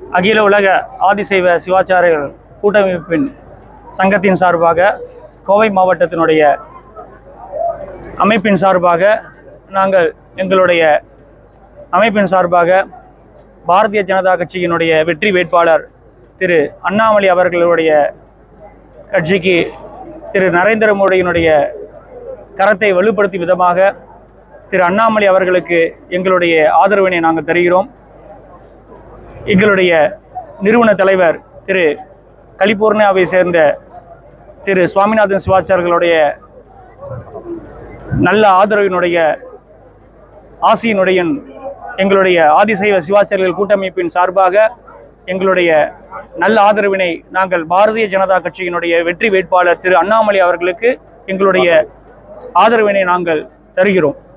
அகில உலக ஆதிசைவ சிவாச்சாரியர்கள் கூட்டமைப்பின் சங்கத்தின் சார்பாக கோவை மாவட்டத்தினுடைய அமைப்பின் சார்பாக நாங்கள் எங்களுடைய அமைப்பின் சார்பாக பாரதிய ஜனதா கட்சியினுடைய வெற்றி வேட்பாளர் திரு அண்ணாமலை அவர்களுடைய கட்சிக்கு திரு நரேந்திர மோடியினுடைய கரத்தை வலுப்படுத்தும் விதமாக திரு அண்ணாமலை அவர்களுக்கு எங்களுடைய ஆதரவினை நாங்கள் தருகிறோம் எங்களுடைய நிறுவன தலைவர் திரு கலிபோர்னியாவை சேர்ந்த திரு சுவாமிநாதன் சிவாச்சார்களுடைய நல்ல ஆதரவினுடைய ஆசியினுடைய எங்களுடைய ஆதிசைவ சிவாச்சாரியர்கள் கூட்டமைப்பின் சார்பாக எங்களுடைய நல்ல ஆதரவினை நாங்கள் பாரதிய ஜனதா கட்சியினுடைய வெற்றி வேட்பாளர் திரு அண்ணாமலை அவர்களுக்கு எங்களுடைய ஆதரவினை நாங்கள் தருகிறோம்